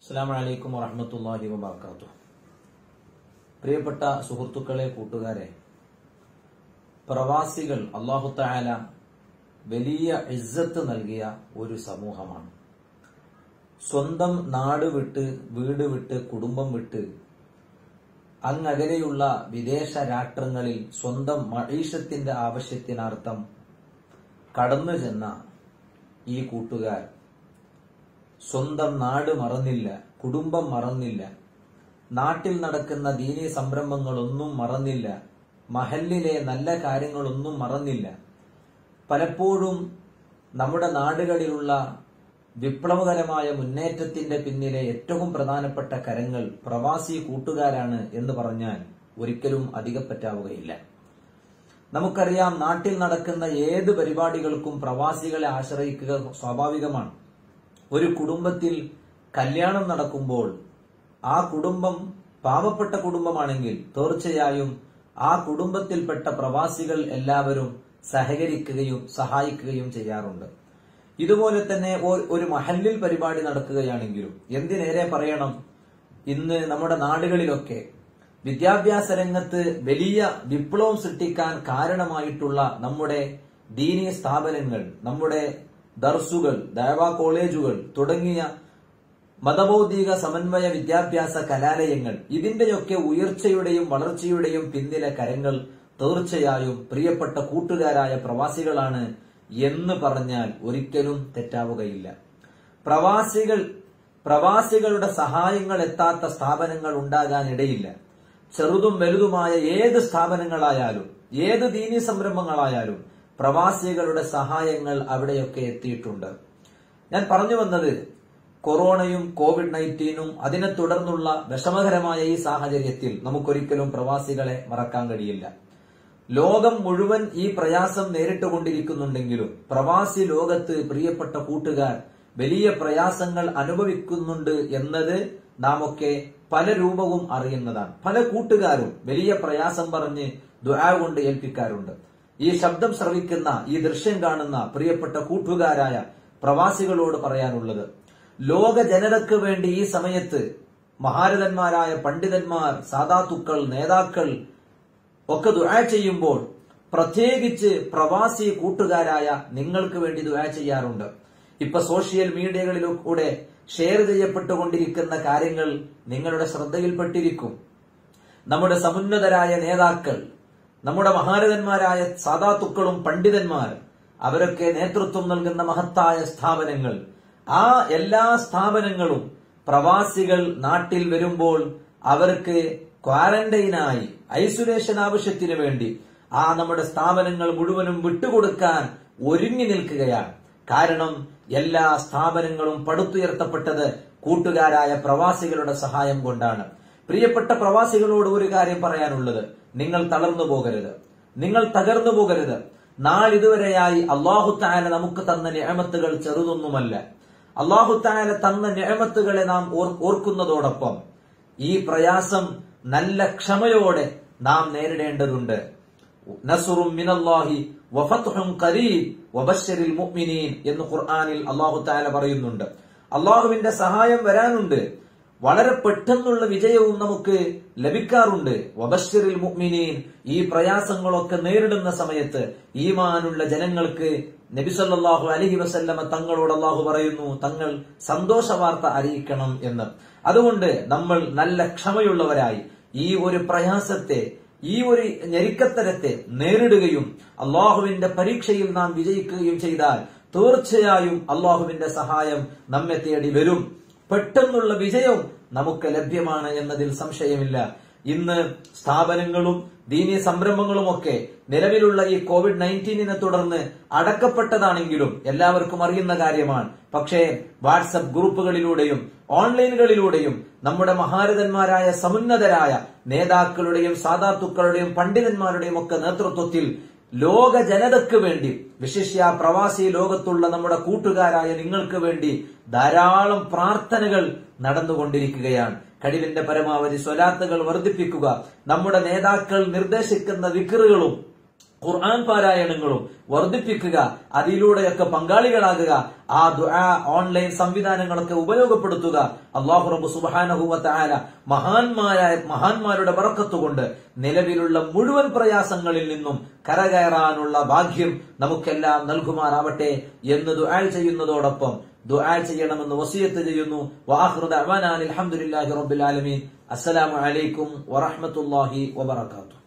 അസ്സാം വലൈക്കും വറഹമത്തല്ലാഹി വബർക്കാത്തു പ്രിയപ്പെട്ട സുഹൃത്തുക്കളെ കൂട്ടുകാരെ പ്രവാസികൾ അള്ളാഹു തായാല വലിയ ഇസ്സത്ത് നൽകിയ ഒരു സമൂഹമാണ് സ്വന്തം നാട് വിട്ട് വീട് വിട്ട് കുടുംബം വിട്ട് അങ്ങകലെയുള്ള വിദേശ രാഷ്ട്രങ്ങളിൽ സ്വന്തം മഴീഷത്തിന്റെ ആവശ്യത്തിനർത്ഥം കടന്നു ചെന്ന ഈ കൂട്ടുകാർ സ്വന്തം നാട് മറന്നില്ല കുടുംബം മറന്നില്ല നാട്ടിൽ നടക്കുന്ന ദീനീ സംരംഭങ്ങളൊന്നും മറന്നില്ല മഹലിലെ നല്ല കാര്യങ്ങളൊന്നും മറന്നില്ല പലപ്പോഴും നമ്മുടെ നാടുകളിലുള്ള വിപ്ലവകരമായ മുന്നേറ്റത്തിന്റെ പിന്നിലെ ഏറ്റവും പ്രധാനപ്പെട്ട കരങ്ങൾ പ്രവാസി കൂട്ടുകാരാണ് എന്ന് പറഞ്ഞാൽ ഒരിക്കലും അധികപ്പറ്റാവുകയില്ല നമുക്കറിയാം നാട്ടിൽ നടക്കുന്ന ഏത് പരിപാടികൾക്കും പ്രവാസികളെ ആശ്രയിക്കുക സ്വാഭാവികമാണ് ഒരു കുടുംബത്തിൽ കല്യാണം നടക്കുമ്പോൾ ആ കുടുംബം പാവപ്പെട്ട കുടുംബമാണെങ്കിൽ തീർച്ചയായും ആ കുടുംബത്തിൽപ്പെട്ട പ്രവാസികൾ എല്ലാവരും സഹകരിക്കുകയും സഹായിക്കുകയും ചെയ്യാറുണ്ട് ഇതുപോലെ തന്നെ ഒ- ഒരു മഹല്ലിൽ പരിപാടി നടക്കുകയാണെങ്കിലും എന്തിനേറെ പറയണം ഇന്ന് നമ്മുടെ നാടുകളിലൊക്കെ വിദ്യാഭ്യാസ രംഗത്ത് വലിയ വിപ്ലവം സൃഷ്ടിക്കാൻ കാരണമായിട്ടുള്ള നമ്മുടെ ദീനീ സ്ഥാപനങ്ങൾ നമ്മുടെ ദർസുകൾ ദൈവ കോളേജുകൾ തുടങ്ങിയ മതബൗദ്ധിക സമന്വയ വിദ്യാഭ്യാസ കലാലയങ്ങൾ ഇതിന്റെയൊക്കെ ഉയർച്ചയുടെയും വളർച്ചയുടെയും പിന്നിലെ കരങ്ങൾ തീർച്ചയായും പ്രിയപ്പെട്ട കൂട്ടുകാരായ പ്രവാസികളാണ് എന്ന് പറഞ്ഞാൽ ഒരിക്കലും തെറ്റാവുകയില്ല പ്രവാസികൾ പ്രവാസികളുടെ സഹായങ്ങൾ എത്താത്ത സ്ഥാപനങ്ങൾ ഉണ്ടാകാൻ ഇടയില്ല ചെറുതും വലുതുമായ ഏത് സ്ഥാപനങ്ങളായാലും ഏത് ദീനീ സംരംഭങ്ങളായാലും പ്രവാസികളുടെ സഹായങ്ങൾ അവിടെയൊക്കെ എത്തിയിട്ടുണ്ട് ഞാൻ പറഞ്ഞു വന്നത് കൊറോണയും കോവിഡ് നയൻറ്റീനും അതിനെ തുടർന്നുള്ള വിഷമകരമായ ഈ സാഹചര്യത്തിൽ നമുക്കൊരിക്കലും പ്രവാസികളെ മറക്കാൻ കഴിയില്ല ലോകം മുഴുവൻ ഈ പ്രയാസം നേരിട്ടുകൊണ്ടിരിക്കുന്നുണ്ടെങ്കിലും പ്രവാസി ലോകത്ത് പ്രിയപ്പെട്ട കൂട്ടുകാർ വലിയ പ്രയാസങ്ങൾ അനുഭവിക്കുന്നുണ്ട് എന്നത് നാം ഒക്കെ പല രൂപവും അറിയുന്നതാണ് പല കൂട്ടുകാരും വലിയ പ്രയാസം പറഞ്ഞ് ദുആ കൊണ്ട് ഏൽപ്പിക്കാറുണ്ട് ഈ ശബ്ദം ശ്രവിക്കുന്ന ഈ ദൃശ്യം കാണുന്ന പ്രിയപ്പെട്ട കൂട്ടുകാരായ പ്രവാസികളോട് പറയാനുള്ളത് ലോക ജനതയ്ക്ക് വേണ്ടി ഈ സമയത്ത് മഹാരഥന്മാരായ പണ്ഡിതന്മാർ സാധാത്തുക്കൾ നേതാക്കൾ ഒക്കെ ദുആ ചെയ്യുമ്പോൾ പ്രത്യേകിച്ച് പ്രവാസി കൂട്ടുകാരായ നിങ്ങൾക്ക് വേണ്ടി ദുആ ചെയ്യാറുണ്ട് ഇപ്പൊ സോഷ്യൽ മീഡിയകളിലൂടെ ഷെയർ ചെയ്യപ്പെട്ടുകൊണ്ടിരിക്കുന്ന കാര്യങ്ങൾ നിങ്ങളുടെ ശ്രദ്ധയിൽപ്പെട്ടിരിക്കും നമ്മുടെ സമുന്നതരായ നേതാക്കൾ നമ്മുടെ മഹാരഥന്മാരായ സാധാത്തുക്കളും പണ്ഡിതന്മാർ അവരൊക്കെ നേതൃത്വം നൽകുന്ന മഹത്തായ സ്ഥാപനങ്ങൾ ആ എല്ലാ സ്ഥാപനങ്ങളും പ്രവാസികൾ നാട്ടിൽ വരുമ്പോൾ അവർക്ക് ക്വാറന്റൈനായി ഐസൊലേഷൻ ആവശ്യത്തിന് വേണ്ടി ആ നമ്മുടെ സ്ഥാപനങ്ങൾ മുഴുവനും വിട്ടുകൊടുക്കാൻ ഒരുങ്ങി നിൽക്കുകയാണ് കാരണം എല്ലാ സ്ഥാപനങ്ങളും പടുത്തുയർത്തപ്പെട്ടത് കൂട്ടുകാരായ പ്രവാസികളുടെ സഹായം കൊണ്ടാണ് പ്രിയപ്പെട്ട പ്രവാസികളോട് ഒരു കാര്യം പറയാനുള്ളത് നിങ്ങൾ തളർന്നു പോകരുത് നിങ്ങൾ തകർന്നു പോകരുത് നാളിതുവരെയായി അള്ളാഹു താല നമുക്ക് തന്ന നിയമത്തുകൾ ചെറുതൊന്നുമല്ല അള്ളാഹു താല തന്ന നിയമത്തുകളെ നാം ഓർ- ഓർക്കുന്നതോടൊപ്പം ഈ പ്രയാസം നല്ല ക്ഷമയോടെ നാം നേരിടേണ്ടതുണ്ട് നസുറും മിനല്ലാഹി വഫത്ഹും ഖരീബ് വബശ്ശിരിൽ മുഅ്മിനീൻ എന്ന് ഖുർആനിൽ അല്ലാഹു തആല പറയുന്നുണ്ട് അള്ളാഹുവിന്റെ സഹായം വരാനുണ്ട് വളരെ പെട്ടെന്നുള്ള വിജയവും നമുക്ക് ലഭിക്കാറുണ്ട് വബശ്ശിരിൽ മുഅ്മിനീൻ ഈ പ്രയാസങ്ങളൊക്കെ നേരിടുന്ന സമയത്ത് ഈമാനുള്ള ജനങ്ങൾക്ക് നബി സല്ലല്ലാഹു അലൈഹി വസല്ലമ തങ്ങളോട് അള്ളാഹു പറയുന്നു തങ്ങൾ സന്തോഷ വാർത്ത അറിയിക്കണം എന്ന് അതുകൊണ്ട് നമ്മൾ നല്ല ക്ഷമയുള്ളവരായി ഈ ഒരു പ്രയാസത്തെ ഈ ഒരു ഞെരുക്കത്തരത്തെ നേരിടുകയും അള്ളാഹുവിന്റെ പരീക്ഷയിൽ നാം വിജയിക്കുകയും ചെയ്താൽ തീർച്ചയായും അള്ളാഹുവിന്റെ സഹായം നമ്മെ തേടി വരും പെട്ടെന്നുള്ള വിജയവും നമുക്ക് ലഭ്യമാണ് എന്നതിൽ സംശയമില്ല ഇന്ന് സ്ഥാപനങ്ങളും ദീനീ സംരംഭങ്ങളുമൊക്കെ നിലവിലുള്ള ഈ കോവിഡ് നയൻറ്റീനിനെ തുടർന്ന് അടക്കപ്പെട്ടതാണെങ്കിലും എല്ലാവർക്കും അറിയുന്ന കാര്യമാണ് പക്ഷേ വാട്സപ്പ് ഗ്രൂപ്പുകളിലൂടെയും ഓൺലൈനുകളിലൂടെയും നമ്മുടെ മഹാരഥന്മാരായ സമുന്നതരായ നേതാക്കളുടെയും സാധാത്തുക്കളുടെയും പണ്ഡിതന്മാരുടെയും ഒക്കെ നേതൃത്വത്തിൽ ലോക ജനതയ്ക്ക് വേണ്ടി വിശിഷ്യ പ്രവാസി ലോകത്തുള്ള നമ്മുടെ കൂട്ടുകാരായ നിങ്ങൾക്ക് വേണ്ടി ധാരാളം പ്രാർത്ഥനകൾ നടന്നുകൊണ്ടിരിക്കുകയാണ് കഴിവിന്റെ പരമാവധി സ്വലാത്തുകൾ വർദ്ധിപ്പിക്കുക നമ്മുടെ നേതാക്കൾ നിർദ്ദേശിക്കുന്ന വിക്റുകളും ഖുർആൻ പാരായണങ്ങളും വർദ്ധിപ്പിക്കുക അതിലൂടെയൊക്കെ പങ്കാളികളാകുക ആ ദുആ ഓൺലൈൻ സംവിധാനങ്ങളൊക്കെ ഉപയോഗപ്പെടുത്തുക അള്ളാഹു റബ്ബ് സുബ്ഹാനഹു വ തആല മഹാന്മാരായ മഹാന്മാരുടെ ബറക്കത്തുകൊണ്ട് നിലവിലുള്ള മുഴുവൻ പ്രയാസങ്ങളിൽ നിന്നും കരകയറാനുള്ള ഭാഗ്യം നമുക്കെല്ലാം നൽകുമാറാവട്ടെ എന്ന് ദുആ ചെയ്യുന്നതോടൊപ്പം ദുആ ചെയ്യണമെന്ന് വസിയത്ത് ചെയ്യുന്നു വാഹൃദ അൽഹംദുലില്ലാഹി റബ്ബിൽ ആലമീൻ അസ്സലാമു അലൈക്കും വറഹ്മത്തുള്ളാഹി വബറകാതുഹു